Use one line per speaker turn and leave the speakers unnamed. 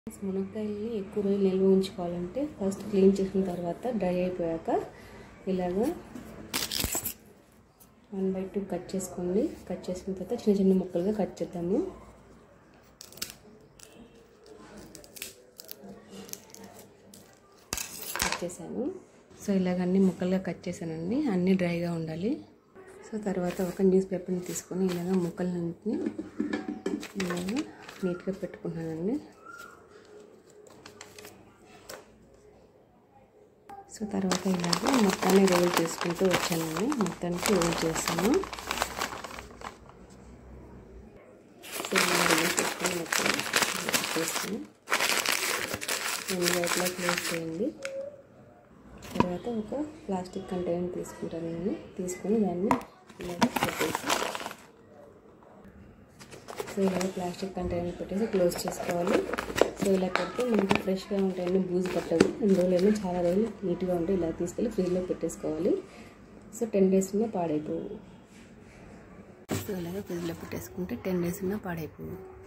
మునక్కాయల్ని ఎక్కువ రోజులు నిల్వ ఉంచుకోవాలంటే ఫస్ట్ క్లీన్ చేసిన తర్వాత డ్రై అయిపోయాక ఇలాగా వన్ బై టూ కట్ చేసుకోండి కట్ చేసిన తర్వాత చిన్న చిన్న ముక్కలుగా కట్ చేద్దాము కట్ చేశాను సో ఇలాగ అన్ని ముక్కలుగా కట్ చేశానండి అన్నీ డ్రైగా ఉండాలి సో తర్వాత ఒక న్యూస్ పేపర్ని తీసుకొని ఇలాగ ముక్కలన్నింటినీ ఇలాగ నీట్గా పెట్టుకున్నానండి సో తర్వాత ఇలాగ మొత్తాన్ని రోల్ చేసుకుంటూ వచ్చానండి మొత్తానికి రోల్ చేస్తాను సో ఇలా రోల్ చేసుకొని మొత్తం చేసుకొని రెండు వైపులా క్లోజ్ చేయండి తర్వాత ఒక ప్లాస్టిక్ కంటైనర్ తీసుకుంటాను నేను తీసుకొని దాన్ని ఇలా పెట్టేసి సో ఇలా ప్లాస్టిక్ కంటైనర్ పెట్టేసి క్లోజ్ చేసుకోవాలి సో ఇలా పెడితే మనకి ఫ్రెష్గా ఉంటాయండి బూజు పట్టదు రెండు రోజులైనా చాలా రోజులు నీట్గా ఉంటాయి ఇలా తీసుకెళ్ళి ఫ్రిడ్జ్లో పెట్టేసుకోవాలి సో టెన్ డేస్ ఉన్న పాడైపోవు సో ఇలాగ ఫ్రిడ్జ్లో పెట్టేసుకుంటే టెన్ డేస్ ఉన్న పాడైపోవు